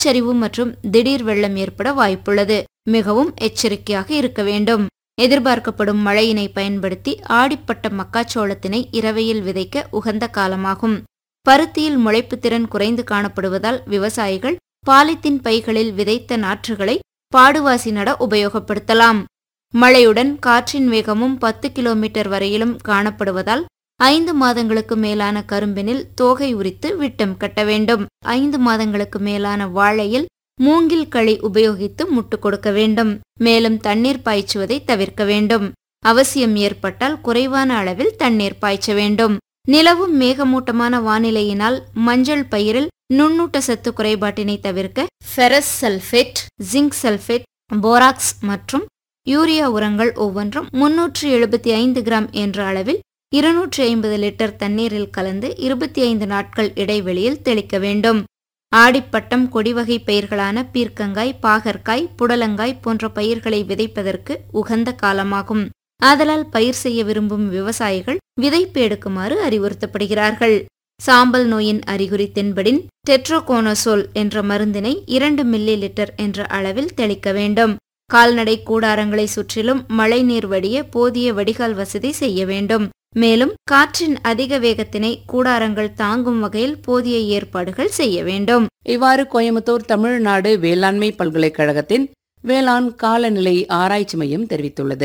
நிலச்சரிவு மற்றும் திடீர் வெள்ளம் ஏற்பட வாய்ப்புள்ளது மிகவும் எச்சரிக்கையாக இருக்க வேண்டும் எதிர்பார்க்கப்படும் மழையினை பயன்படுத்தி ஆடிப்பட்ட மக்காச்சோளத்தினை இரவையில் விதைக்க உகந்த காலமாகும் பருத்தியில் முளைப்பு திறன் குறைந்து காணப்படுவதால் விவசாயிகள் பாலித்தீன் பைகளில் விதைத்த நாற்றுகளை பாடுவாசி நட உபயோகப்படுத்தலாம் மழையுடன் காற்றின் வேகமும் பத்து கிலோமீட்டர் வரையிலும் காணப்படுவதால் ஐந்து மாதங்களுக்கு மேலான கரும்பினில் தோகை உரித்து விட்டம் கட்ட வேண்டும் ஐந்து மாதங்களுக்கு மேலான வாழையில் மூங்கில் களி உபயோகித்து முட்டு கொடுக்க வேண்டும் மேலும் தண்ணீர் பாய்ச்சுவதை தவிர்க்க வேண்டும் அவசியம் ஏற்பட்டால் குறைவான அளவில் தண்ணீர் பாய்ச்ச வேண்டும் நிலவும் மேகமூட்டமான வானிலையினால் மஞ்சள் பயிரில் நுண்ணூட்ட சத்து குறைபாட்டினை தவிர்க்க ferrous sulphate zinc sulphate borax மற்றும் யூரியா உரங்கள் ஒவ்வொன்றும் முன்னூற்று எழுபத்தி ஐந்து கிராம் என்ற அளவில் இருநூற்றி ஐம்பது லிட்டர் தண்ணீரில் கலந்து இருபத்தி ஐந்து நாட்கள் இடைவெளியில் தெளிக்க வேண்டும் ஆடிப்பட்டம் கொடிவகை பயிர்களான பீர்க்கங்காய் பாகற்காய் புடலங்காய் போன்ற பயிர்களை விதைப்பதற்கு உகந்த காலமாகும் ஆதலால் பயிர் செய்ய விரும்பும் விவசாயிகள் விதைப்பு எடுக்குமாறு அறிவுறுத்தப்படுகிறார்கள் சாம்பல் நோயின் அறிகுறி தென்படின் டெட்ரோகோனோசோல் என்ற மருந்தினை இரண்டு மில்லி லிட்டர் என்ற அளவில் தெளிக்க வேண்டும் கால்நடை கூடாரங்களை சுற்றிலும் மழைநீர் வடிய போதிய வடிகால் வசதி செய்ய வேண்டும் மேலும் காற்றின் அதிக வேகத்தினை கூடாரங்கள் தாங்கும் வகையில் போதிய ஏற்பாடுகள் செய்ய வேண்டும் இவ்வாறு கோயம்புத்தூர் தமிழ்நாடு வேளாண்மை பல்கலைக்கழகத்தின் வேளாண் காலநிலை ஆராய்ச்சி மையம் தெரிவித்துள்ளது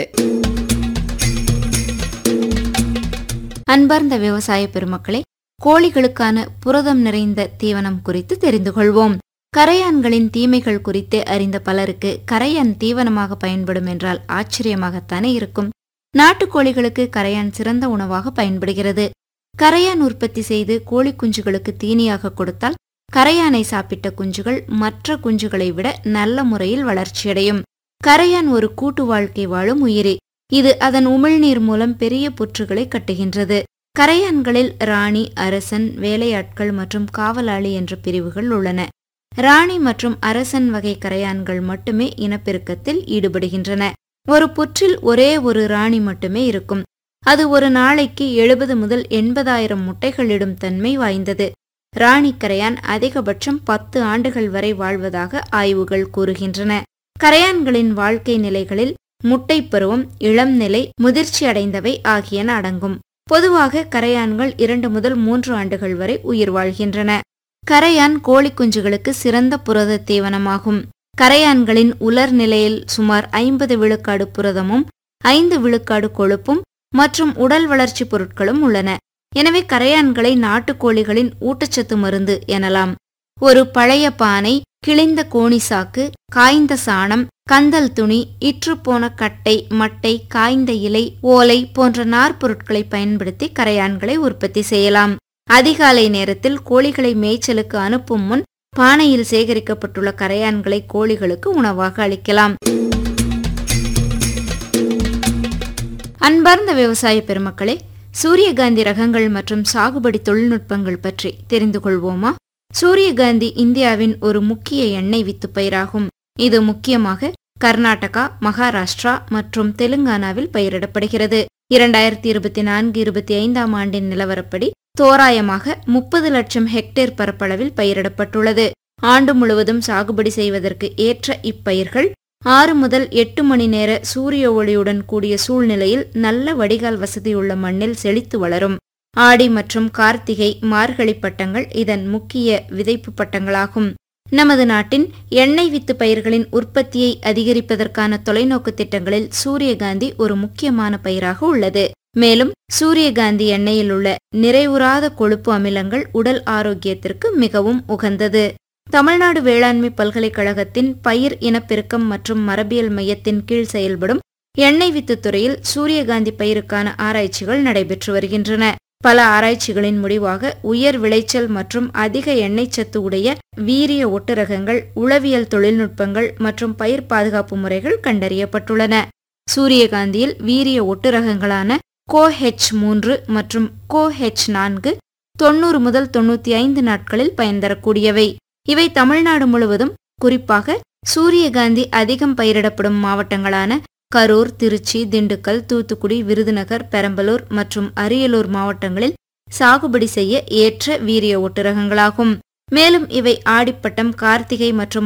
அன்பார்ந்த விவசாய பெருமக்களே கோழிகளுக்கான புரதம் நிறைந்த தீவனம் குறித்து தெரிந்து கொள்வோம் கரையான்களின் தீமைகள் குறித்து அறிந்த பலருக்கு கரையான் தீவனமாக பயன்படும் என்றால் ஆச்சரியமாகத்தானே இருக்கும் நாட்டுக்கோழிகளுக்கு கரையான் சிறந்த உணவாக பயன்படுகிறது கரையான் உற்பத்தி செய்து கோழி குஞ்சுகளுக்கு தீனியாக கொடுத்தால் கரையானை சாப்பிட்ட குஞ்சுகள் மற்ற குஞ்சுகளை விட நல்ல முறையில் வளர்ச்சியடையும் கரையான் ஒரு கூட்டு வாழ்க்கை வாழும் உயிரி இது அதன் உமிழ்நீர் மூலம் பெரிய புற்றுகளை கட்டுகின்றது கரையான்களில் ராணி அரசன் வேலையாட்கள் மற்றும் காவலாளி என்ற பிரிவுகள் உள்ளன ராணி மற்றும் அரசன் வகை கரையான்கள் மட்டுமே இனப்பெருக்கத்தில் ஈடுபடுகின்றன ஒரு புற்றில் ஒரே ஒரு ராணி மட்டுமே இருக்கும் அது ஒரு நாளைக்கு எழுபது முதல் எண்பதாயிரம் முட்டைகளிடும் தன்மை வாய்ந்தது ராணி கரையான் அதிகபட்சம் பத்து ஆண்டுகள் வரை வாழ்வதாக ஆய்வுகள் கூறுகின்றன கரையான்களின் வாழ்க்கை நிலைகளில் முட்டை பருவம் இளம் நிலை முதிர்ச்சி அடைந்தவை ஆகியன அடங்கும் பொதுவாக கரையான்கள் இரண்டு முதல் மூன்று ஆண்டுகள் வரை உயிர் வாழ்கின்றன கரையான் கோழி குஞ்சுகளுக்கு சிறந்த புரத தீவனமாகும் கரையான்களின் உலர் நிலையில் சுமார் ஐம்பது விழுக்காடு புரதமும் ஐந்து விழுக்காடு கொழுப்பும் மற்றும் உடல் வளர்ச்சி பொருட்களும் உள்ளன எனவே கரையான்களை நாட்டுக்கோழிகளின் ஊட்டச்சத்து மருந்து எனலாம் ஒரு பழைய பானை கிழிந்த கோணி சாக்கு காய்ந்த சாணம் கந்தல் துணி இற்றுப்போன கட்டை மட்டை காய்ந்த இலை ஓலை போன்ற நார்ப்பொருட்களை பயன்படுத்தி கரையான்களை உற்பத்தி செய்யலாம் அதிகாலை நேரத்தில் கோழிகளை மேய்ச்சலுக்கு அனுப்பும் முன் பானையில் சேகரிக்கப்பட்டுள்ள கரையான்களை கோழிகளுக்கு உணவாக அளிக்கலாம் அன்பார்ந்த விவசாய பெருமக்களே சூரியகாந்தி ரகங்கள் மற்றும் சாகுபடி தொழில்நுட்பங்கள் பற்றி தெரிந்து கொள்வோமா சூரியகாந்தி இந்தியாவின் ஒரு முக்கிய எண்ணெய் வித்து பயிராகும் இது முக்கியமாக கர்நாடகா மகாராஷ்டிரா மற்றும் தெலுங்கானாவில் பயிரிடப்படுகிறது இரண்டாயிரத்தி இருபத்தி நான்கு இருபத்தி ஐந்தாம் ஆண்டின் நிலவரப்படி தோராயமாக முப்பது லட்சம் ஹெக்டேர் பரப்பளவில் பயிரிடப்பட்டுள்ளது ஆண்டு முழுவதும் சாகுபடி செய்வதற்கு ஏற்ற இப்பயிர்கள் ஆறு முதல் எட்டு மணி நேர சூரிய ஒளியுடன் கூடிய சூழ்நிலையில் நல்ல வடிகால் வசதியுள்ள மண்ணில் செழித்து வளரும் ஆடி மற்றும் கார்த்திகை மார்கழி பட்டங்கள் இதன் முக்கிய விதைப்பு பட்டங்களாகும் நமது நாட்டின் எண்ணெய் வித்து பயிர்களின் உற்பத்தியை அதிகரிப்பதற்கான தொலைநோக்கு திட்டங்களில் சூரியகாந்தி ஒரு முக்கியமான பயிராக உள்ளது மேலும் சூரியகாந்தி எண்ணெயில் உள்ள நிறைவுறாத கொழுப்பு அமிலங்கள் உடல் ஆரோக்கியத்திற்கு மிகவும் உகந்தது தமிழ்நாடு வேளாண்மை பல்கலைக்கழகத்தின் பயிர் இனப்பெருக்கம் மற்றும் மரபியல் மையத்தின் கீழ் செயல்படும் எண்ணெய் வித்து துறையில் சூரியகாந்தி பயிருக்கான ஆராய்ச்சிகள் நடைபெற்று வருகின்றன பல ஆராய்ச்சிகளின் முடிவாக உயர் விளைச்சல் மற்றும் அதிக எண்ணெய் சத்து உடைய வீரிய ஒட்டுரகங்கள் உளவியல் தொழில்நுட்பங்கள் மற்றும் பயிர் பாதுகாப்பு முறைகள் கண்டறியப்பட்டுள்ளன சூரியகாந்தியில் வீரிய ஒட்டுரகங்களான கோ ஹெச் மூன்று மற்றும் கோ ஹெச் நான்கு தொண்ணூறு முதல் தொண்ணூத்தி ஐந்து நாட்களில் பயன் தரக்கூடியவை இவை தமிழ்நாடு முழுவதும் குறிப்பாக சூரியகாந்தி அதிகம் பயிரிடப்படும் மாவட்டங்களான கரூர் திருச்சி திண்டுக்கல் தூத்துக்குடி விருதுநகர் பெரம்பலூர் மற்றும் அரியலூர் மாவட்டங்களில் சாகுபடி செய்ய ஏற்ற வீரிய ஒட்டுரகங்களாகும் மேலும் இவை ஆடிப்பட்டம் கார்த்திகை மற்றும்